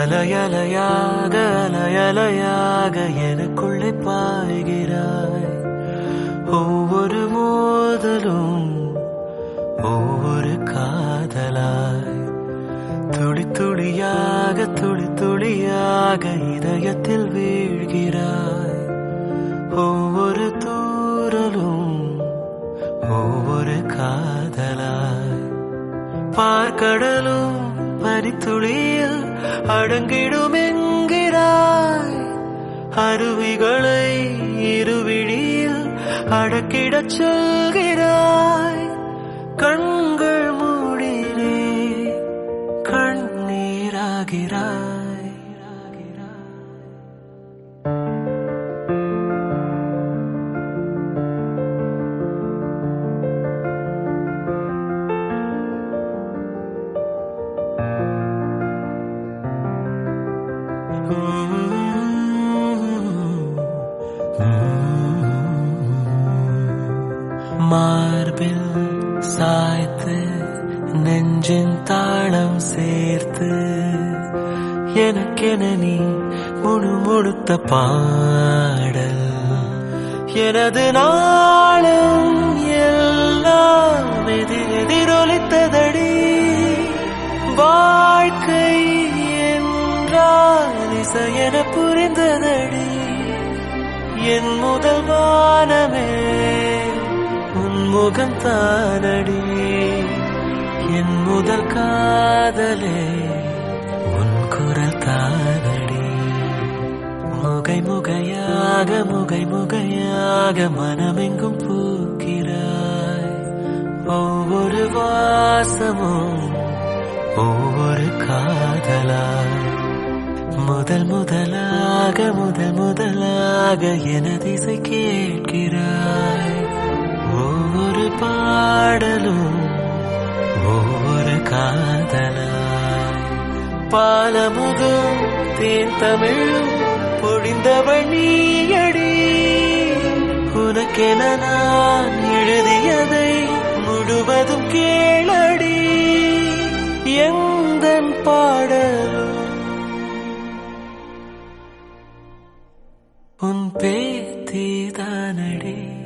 அலையலையாக அலையலையாக எனக்குள்ளே பாய்கிறாய் ஒவ்வொரு மோதலும் ஒவ்வொரு காதலாய் துளி துளியாக துளி துளியாக இதயத்தில் வீழ்கிறாய் ஒவ்வொரு தூரலும் ஒவ்வொரு காதலாய் பார்க்கடலும் பனித்துளியில் அடங்கிடும் என்கிறாய் அருவிகளை இருவிழியில் அடக்கிடச் சொல்கிறாய் கண்கள் மூடினே கண்ணீராகிறாய் மார்பில் சாய்த்து நெஞ்சின் தாளம் சேர்த்து எனக்கென நீ முணுமுணுத்த பாடல் எனது நாளும் எல்லாம் எதிர் எதிரொலித்ததடி வாழ்க்கை என்றால் இசையென புரிந்ததடி என் முதல் வானமே உன் முகம் தானடி என் முதல் காதலே உன் குரல் தானடி முகை முகையாக முகை முகையாக மனமெங்கும் பூக்கிறாய் ஒவ்வொரு வாசமும் ஒவ்வொரு காதலாய் முதல் முதலாக முதல் முதலாக எனது இசை கேட்கிறாய் ஒவ்வொரு பாடலும் ஒவ்வொரு காதலாய் பாலமுதும் தேன் தமிழும் பொழிந்தவள் நீயடி உனக்கென நான் எழுதியதை முழுவதும் கேளடி எந்தன் பாடலும் உன் பேத்தி தானடி